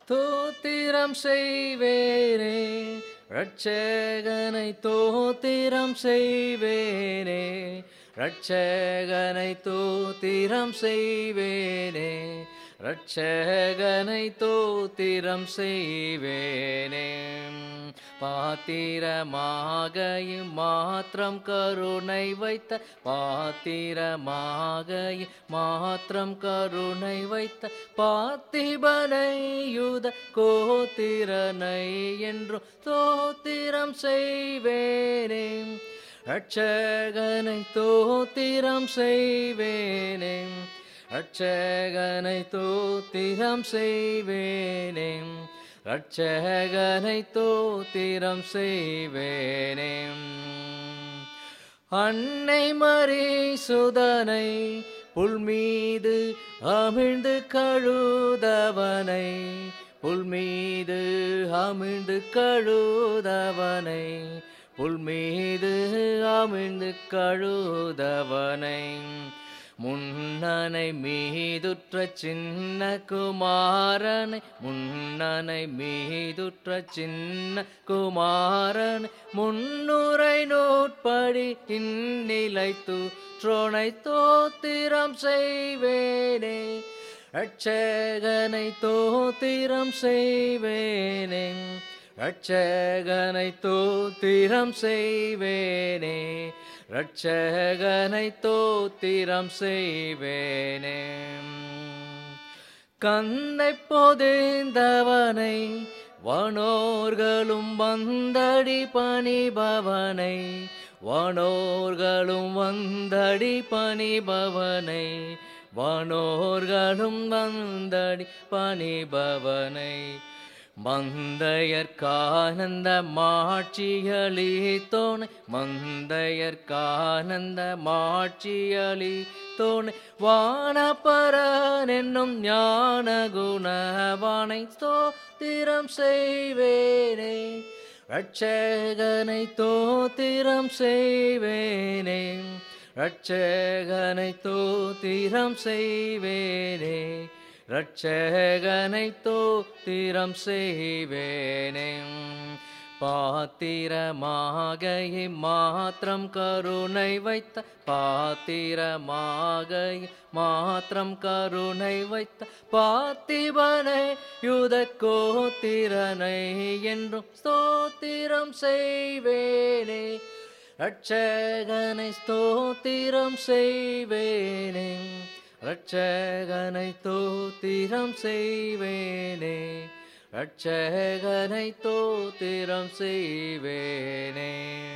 தோத்திரம் செய்வேனே ரட்சகனை தோத்திரம் செய்வேனே ரட்சகனை தோத்திரம் செய்வேனே ரட்சகனை தோத்திரம் செய்வேனே பாத்திரமாகையும் மாத்திரம் கருணை வைத்த பாத்திரமாகையும் மாத்திரம் கருணை வைத்த பார்த்திபனை யுத கோத்திரனை என்றும் தோத்திரம் செய்வேனே ரட்சகனை தோத்திரம் செய்வேனே ரட்சகனை தோத்திரம் செய்வேனே ரட்சகனை தோத்திரம் செய்வேனே அன்னை மறி சுதனை புல் மீது அமிழ்ந்து கழுதவனை புல் மீது அமிழ்ந்து கழுதவனை புல் மீது அமிழ்ந்து கழுதவனை முன்னனை மீதுற்ற சின்ன குமாரனை முன்னனை மீதுற்ற சின்ன குமாரன் முன்னுரை நூற்படி இந்நிலைத்து த்ரோனை தோத்திரம் செய்வேனே ரட்சகனை தோத்திரம் செய்வேனே ரட்சகனை தோத்திரம் செய்வேனே ரட்சகனை தோத்திரம் செய்வேனே கந்தை பொதிந்தவனை வனோர்களும் வந்தடி பணிபவனை வனோர்களும் வந்தடி பணிபவனை வனோர்களும் வந்தடி பணிபவனை மந்தையர்கானந்த மாட்சியலி தோணை மந்தையர்கானந்த மாட்சியலி தோணை வானபரன் என்னும் ஞான குணவானை ஸ்தோத்திரம் செய்வேனே ரட்சகனை தோத்திரம் செய்வேனே ரட்சகனை தோத்திரம் செய்வேனே ரட்சகனை தோத்திரம் செய்வேனே பாத்திரமாக மாத்திரம் கருணை வைத்த பாத்திரமாக மாத்திரம் கருணை வைத்த பார்த்திபனை யுத கோத்திரனை என்றும் ஸ்தோத்திரம் செய்வேனே ரட்சகனை ஸ்தோத்திரம் செய்வேனே ரட்சகனை தோத்திரம் செய்வேனே ரட்சகனை தோத்திரம் செய்வேனே